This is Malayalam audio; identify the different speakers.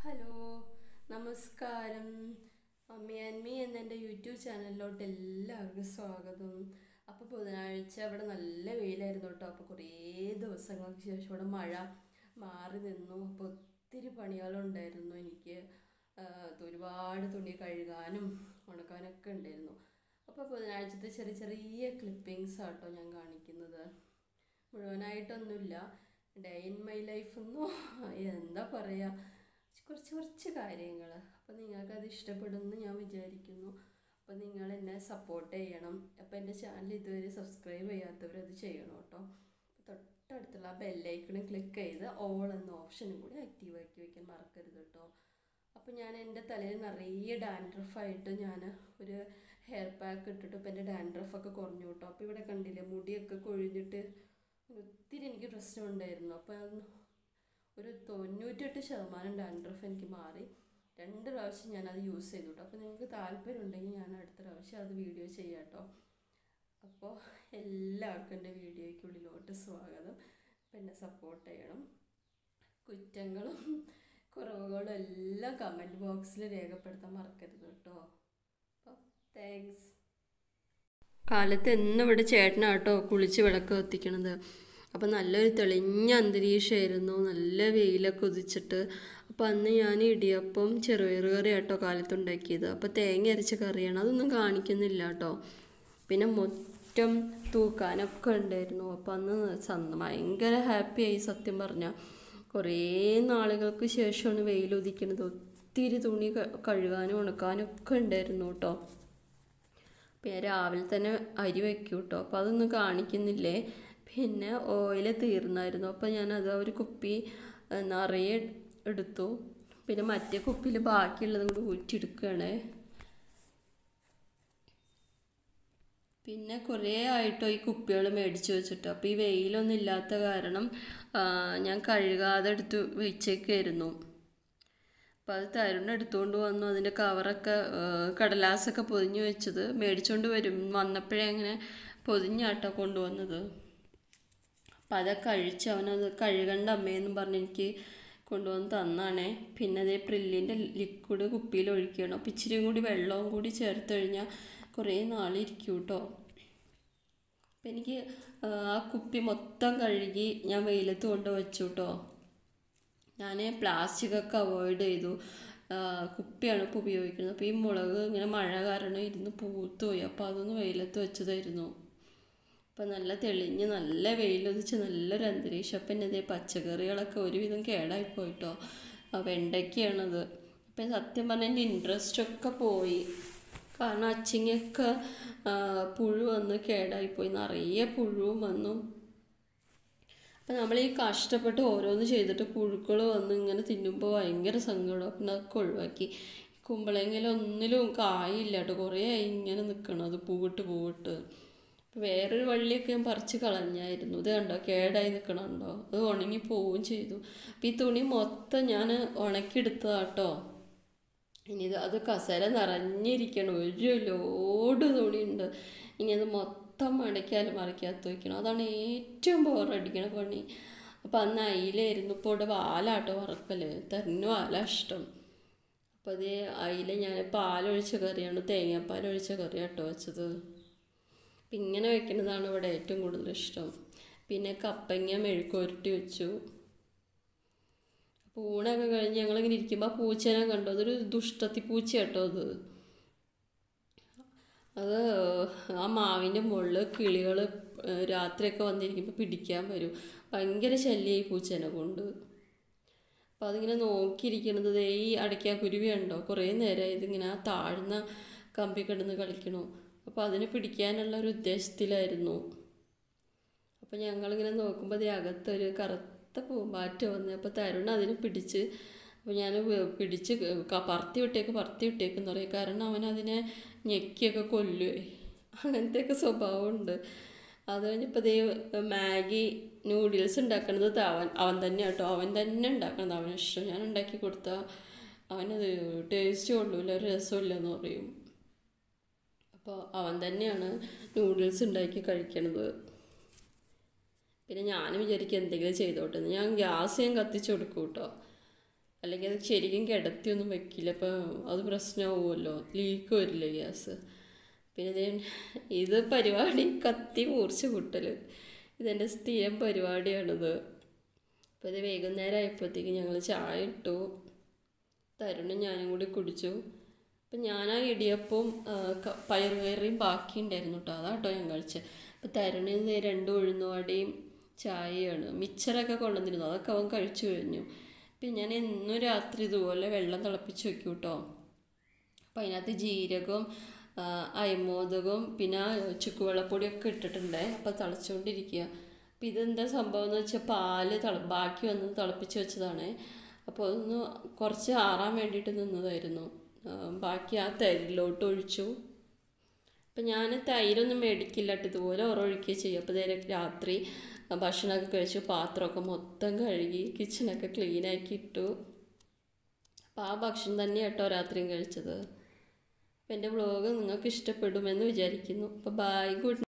Speaker 1: ഹലോ നമസ്കാരം മമ്മി ആൻഡ് മീ എന്ന എൻ്റെ യൂട്യൂബ് ചാനലിലോട്ട് എല്ലാവർക്കും സ്വാഗതം അപ്പോൾ ബുധനാഴ്ച ഇവിടെ നല്ല വെയിലായിരുന്നു കേട്ടോ അപ്പോൾ കുറേ ദിവസങ്ങൾക്ക് ശേഷം ഇവിടെ മഴ മാറി നിന്നു അപ്പോൾ ഒത്തിരി പണികളുണ്ടായിരുന്നു എനിക്ക് ആ, ഒരുപാട് തുണി കഴുകാനും ഉണക്കാനൊക്കെ ഉണ്ടായിരുന്നു അപ്പോൾ ബുധനാഴ്ചത്തെ ചെറിയ ചെറിയ ക്ലിപ്പിങ്സ് ആട്ടോ ഞാൻ കാണിക്കുന്നത് മുഴുവനായിട്ടൊന്നുമില്ല ഡേ ഇൻ മൈ ലൈഫ് എന്നോ എന്താ പറയുക കുറച്ച് കുറച്ച് കാര്യങ്ങൾ അപ്പോൾ നിങ്ങൾക്കത് ഇഷ്ടപ്പെടുമെന്ന് ഞാൻ വിചാരിക്കുന്നു അപ്പോൾ നിങ്ങൾ എന്നെ സപ്പോർട്ട് ചെയ്യണം അപ്പോൾ എൻ്റെ ചാനൽ ഇതുവരെ സബ്സ്ക്രൈബ് ചെയ്യാത്തവർ അത് ചെയ്യണം കേട്ടോ അപ്പോൾ തൊട്ടടുത്തുള്ള ആ ബെല്ലൈക്കണും ക്ലിക്ക് ചെയ്ത് ഓൾ എന്ന ഓപ്ഷനും കൂടി ആക്റ്റീവ് ആക്കി വയ്ക്കാൻ മറക്കരുത് കേട്ടോ അപ്പോൾ ഞാൻ എൻ്റെ തലയിൽ നിറയെ ഡാൻഡ്രഫായിട്ട് ഞാൻ ഒരു ഹെയർ പാക്ക് ഇട്ടിട്ട് ഇപ്പോൾ എൻ്റെ ഡാൻഡ്രഫൊക്കെ കുറഞ്ഞു കേട്ടോ അപ്പോൾ ഇവിടെ കണ്ടില്ലേ മുടിയൊക്കെ കൊഴിഞ്ഞിട്ട് ഒത്തിരി എനിക്ക് പ്രശ്നമുണ്ടായിരുന്നു അപ്പോൾ അത് ഒരു തൊണ്ണൂറ്റെട്ട് ശതമാനം ഡാൻഡ്രഫ് എനിക്ക് മാറി രണ്ട് പ്രാവശ്യം ഞാനത് യൂസ് ചെയ്തു കേട്ടോ അപ്പോൾ നിങ്ങൾക്ക് താല്പര്യം ഉണ്ടെങ്കിൽ ഞാൻ അടുത്ത പ്രാവശ്യം അത് വീഡിയോ ചെയ്യാം കേട്ടോ അപ്പോൾ എല്ലാവർക്കും എൻ്റെ വീഡിയോയ്ക്കുള്ളിലോട്ട് സ്വാഗതം അപ്പം എന്നെ സപ്പോർട്ട് ചെയ്യണം കുറ്റങ്ങളും കുറവുകളും എല്ലാം കമൻറ്റ് ബോക്സിൽ രേഖപ്പെടുത്താൻ മറക്കരുത് കേട്ടോ അപ്പോൾ താങ്ക്സ് കാലത്ത് എന്നും ഇവിടെ ചേട്ടനാട്ടോ കുളിച്ച് വിളക്ക് കത്തിക്കണത് അപ്പം നല്ലൊരു തെളിഞ്ഞ അന്തരീക്ഷമായിരുന്നു നല്ല വെയിലൊക്കെ ഉദിച്ചിട്ട് അപ്പം അന്ന് ഞാൻ ഇടിയപ്പം ചെറുപയർ കറി ആട്ടോ കാലത്ത് ഉണ്ടാക്കിയത് അപ്പോൾ തേങ്ങ അരച്ച കറിയാണ് അതൊന്നും കാണിക്കുന്നില്ല കേട്ടോ പിന്നെ മൊത്തം തൂക്കാനൊക്കെ ഉണ്ടായിരുന്നു അപ്പം അന്ന് സന്ന് ഭയങ്കര ഹാപ്പിയായി സത്യം പറഞ്ഞാൽ കുറേ നാളുകൾക്ക് ശേഷമാണ് വെയിൽ ഉദിക്കുന്നത് ഒത്തിരി തുണി ക- കഴുകാനും ഉണക്കാനും ഒക്കെ ഉണ്ടായിരുന്നു കേട്ടോ അപ്പം ഞാൻ രാവിലെ തന്നെ അരി വെക്കും കേട്ടോ അപ്പോൾ അതൊന്നും കാണിക്കുന്നില്ലേ പിന്നെ ഓയിൽ തീർന്നായിരുന്നു അപ്പോൾ ഞാനത് ഒരു കുപ്പി ഏഹ്, നിറയെ എടുത്തു പിന്നെ മറ്റേ കുപ്പിയിൽ ബാക്കിയുള്ളതും കൂടി ഊറ്റിയെടുക്കുകയാണ് പിന്നെ കുറേ ആയിട്ടോ ഈ കുപ്പികൾ മേടിച്ച് വെച്ചിട്ട് അപ്പോൾ ഈ വെയിലൊന്നും ഇല്ലാത്ത കാരണം ആ, ഞാൻ കഴുകാതെ എടുത്ത് വെച്ചേക്കായിരുന്നു അപ്പോൾ അത് തരുൺ എടുത്തുകൊണ്ട് വന്നു അതിൻ്റെ കവറൊക്കെ ആ, കടലാസൊക്കെ പൊതിഞ്ഞ് വെച്ചത് മേടിച്ചുകൊണ്ട് വരും വന്നപ്പോഴേ അങ്ങനെ പൊതിഞ്ഞാട്ടോ കൊണ്ടുവന്നത് അപ്പം അതൊക്കെ കഴിച്ച് അവനത് കഴുകണ്ട അമ്മയെന്നും പറഞ്ഞ് എനിക്ക് കൊണ്ടുവന്ന് തന്നാണേ പിന്നെ അതേ പ്രില്ലിൻ്റെ ലിക്വിഡ് കുപ്പിയിൽ ഒഴിക്കണം അപ്പം ഇച്ചിരിയും കൂടി വെള്ളവും കൂടി ചേർത്ത് കഴിഞ്ഞാൽ കുറേ നാളിരിക്കും കേട്ടോ അപ്പം എനിക്ക് ആ, ആ കുപ്പി മൊത്തം കഴുകി ഞാൻ വെയിലത്ത് കൊണ്ട് വെച്ചു കേട്ടോ ഞാൻ പ്ലാസ്റ്റിക് ഒക്കെ അവോയ്ഡ് ചെയ്തു ആ, കുപ്പിയാണ് ഇപ്പോൾ ഉപയോഗിക്കുന്നത് അപ്പോൾ ഈ മുളക് ഇങ്ങനെ മഴ കാരണം ഇരുന്ന് പൂത്തു പോയി അപ്പോൾ അതൊന്ന് വെയിലത്ത് വെച്ചതായിരുന്നു അപ്പോൾ നല്ല തെളിഞ്ഞ് നല്ല വെയിലൊതിച്ച് നല്ലൊരു അന്തരീക്ഷം അപ്പം പിന്നെ ഇതേ പച്ചക്കറികളൊക്കെ ഒരുവിധം കേടായി പോയിട്ടോ ആ വെണ്ടയ്ക്കയാണത് അപ്പം സത്യം പറഞ്ഞാൽ എൻ്റെ ഇൻട്രസ്റ്റ് ഒക്കെ പോയി കാരണം അച്ചിങ്ങയൊക്കെ ആ, പുഴു വന്ന് കേടായിപ്പോയി നിറയെ പുഴുവും വന്നു അപ്പം നമ്മൾ ഈ കഷ്ടപ്പെട്ട് ഓരോന്ന് ചെയ്തിട്ട് പുഴുക്കൾ വന്ന് ഇങ്ങനെ തിന്നുമ്പോൾ ഭയങ്കര സങ്കടം പിന്നെ അതൊക്കെ ഒഴിവാക്കി കുമ്പളെങ്കിലും ഒന്നിലും കായില്ല കേട്ടോ കുറേ ആയി ഇങ്ങനെ നിൽക്കണം അത് പൂവിട്ട് പൂവിട്ട് അപ്പം വേറൊരു വള്ളിയൊക്കെ ഞാൻ പറിച്ച് കളഞ്ഞായിരുന്നു ഇത് കണ്ടോ കേടായി നിൽക്കണുണ്ടോ അത് ഉണങ്ങി പോവുകയും ചെയ്തു അപ്പം ഈ തുണി മൊത്തം ഞാൻ ഉണക്കിയെടുത്തതാട്ടോ ഇനി ഇത് അത് കസേര നിറഞ്ഞിരിക്കണം ഒരു ലോഡ് തുണിയുണ്ട് ഇനി അത് മൊത്തം മടക്കിയാലും മറിക്കാത്ത വയ്ക്കണം അതാണ് ഏറ്റവും ബോറടിക്കണ പണി അപ്പം അന്ന് അയിലായിരുന്നു ഇപ്പോൾ ഇവിടെ വാലാട്ടോ വറക്കൽ തെരഞ്ഞു വാല ഇഷ്ടം അപ്പോൾ അതേ അയില ഞാൻ പാലൊഴിച്ച കറിയാണ് തേങ്ങാപ്പാൽ ഒഴിച്ച കറിയാട്ടോ വെച്ചത് അപ്പം ഇങ്ങനെ വെക്കുന്നതാണ് ഇവിടെ ഏറ്റവും കൂടുതൽ ഇഷ്ടം പിന്നെ കപ്പങ്ങ മെഴുക്കുരട്ടി വെച്ചു അപ്പോൾ ഊണൊക്കെ കഴിഞ്ഞ് ഞങ്ങളിങ്ങനെ ഇരിക്കുമ്പോൾ ആ പൂച്ചേനെ കണ്ടു അതൊരു ദുഷ്ടത്തി പൂച്ച കേട്ടോ അത് അത് ആ മാവിൻ്റെ മുകളിൽ കിളികൾ രാത്രിയൊക്കെ വന്നിരിക്കുമ്പോൾ പിടിക്കാൻ വരും ഭയങ്കര ശല്യമായി പൂച്ചേനെ കൊണ്ട് അപ്പോൾ അതിങ്ങനെ നോക്കിയിരിക്കണത് ദേ ഈ അടയ്ക്കാ കുരുവി ഉണ്ടോ കുറേ നേരമായി ഇതിങ്ങനെ ആ താഴ്ന്ന കമ്പി കിടന്ന് കളിക്കണു അപ്പോൾ അതിനെ പിടിക്കാനുള്ള ഒരു ഉദ്ദേശത്തിലായിരുന്നു അപ്പോൾ ഞങ്ങളിങ്ങനെ നോക്കുമ്പോൾ അതേ അകത്തൊരു കറുത്ത പൂമ്പാറ്റ വന്ന് അപ്പോൾ തരുൺ അതിനെ പിടിച്ച് അപ്പോൾ ഞാൻ പിടിച്ച് ക- പറത്തി വിട്ടേക്ക് പറത്തി വിട്ടേക്കെന്ന് പറയും കാരണം അവൻ അതിനെ ഞെക്കിയൊക്കെ കൊല്ലുവേ അങ്ങനത്തെയൊക്കെ സ്വഭാവമുണ്ട് അത് കഴിഞ്ഞപ്പോൾ ദേ മാഗി നൂഡിൽസ് ഉണ്ടാക്കണത് ത- അവൻ അവൻ തന്നെ കേട്ടോ അവൻ തന്നെ ഉണ്ടാക്കണത് അവന് ഇഷ്ടം ഞാൻ ഉണ്ടാക്കി കൊടുത്താൽ അവനത് ടേസ്റ്റ് കൊള്ളൂല ഒരു രസമില്ല എന്ന് പറയും അപ്പോൾ അവൻ തന്നെയാണ് നൂഡിൽസ് ഉണ്ടാക്കി കഴിക്കണത് പിന്നെ ഞാനും വിചാരിക്കും എന്തെങ്കിലും ചെയ്തോട്ടെ എന്ന്. ഞാൻ ഗ്യാസ് ഞാൻ കത്തിച്ച് കൊടുക്കും കേട്ടോ അല്ലെങ്കിൽ അത് ശരിക്കും കിടത്തിയൊന്നും വെക്കില്ല അപ്പോൾ അത് പ്രശ്നമാവുമല്ലോ ലീക്ക് വരില്ല ഗ്യാസ് പിന്നെ ദേ ഇത് പരിപാടി കത്തി മൂർച്ച കൂട്ടൽ ഇതെൻ്റെ സ്ഥിരം പരിപാടിയാണിത് അപ്പോൾ ഇത് വൈകുന്നേരം ആയപ്പോഴത്തേക്ക് ഞങ്ങൾ ചായ ഇട്ടു തരുണും ഞാനും കൂടി കുടിച്ചു അപ്പം ഞാൻ ആ ഇടിയപ്പവും ആ, ക- പയറുകറിയും ബാക്കിയുണ്ടായിരുന്നു കേട്ടോ അതാട്ടോ ഞാൻ കഴിച്ചത് അപ്പോൾ തരുണിന് രണ്ട് ഉഴുന്നുവടയും ചായയാണ് മിച്ചറൊക്കെ കൊണ്ടുവന്നിരുന്നു അതൊക്കെ അവൻ കഴിച്ചു കഴിഞ്ഞു പിന്നെ ഞാൻ എന്നും രാത്രി ഇതുപോലെ വെള്ളം തിളപ്പിച്ച് വെക്കും കേട്ടോ അപ്പം അതിനകത്ത് ജീരകവും ആ, അയമോദകവും പിന്നെ ആ ചുക്കുവെള്ളപ്പൊടിയൊക്കെ ഇട്ടിട്ടുണ്ട് അപ്പോൾ തിളച്ചുകൊണ്ടിരിക്കുക അപ്പം ഇതെന്താ സംഭവം എന്ന് വെച്ചാൽ പാല് തിള ബാക്കി വന്ന് തിളപ്പിച്ച് വെച്ചതാണ് അപ്പോൾ അതൊന്ന് കുറച്ച് ആറാൻ വേണ്ടിയിട്ട് നിന്നതായിരുന്നു ആ, ബാക്കി ആ തൈരിലോട്ട് ഒഴിച്ചു അപ്പം ഞാൻ തൈരൊന്നും മേടിക്കില്ല കേട്ടോ ഇതുപോലെ ഉറൊഴിക്കുക ചെയ്യും അപ്പോൾ നേരെ രാത്രി ഭക്ഷണമൊക്കെ കഴിച്ചു പാത്രമൊക്കെ മൊത്തം കഴുകി കിച്ചണൊക്കെ ക്ലീനാക്കി ഇട്ടു അപ്പോൾ ആ ഭക്ഷണം തന്നെ കേട്ടോ രാത്രിയും കഴിച്ചത് അപ്പോൾ എൻ്റെ വ്ളോഗ് നിങ്ങൾക്ക് ഇഷ്ടപ്പെടുമെന്ന് വിചാരിക്കുന്നു അപ്പോൾ ബൈ ഗുഡ്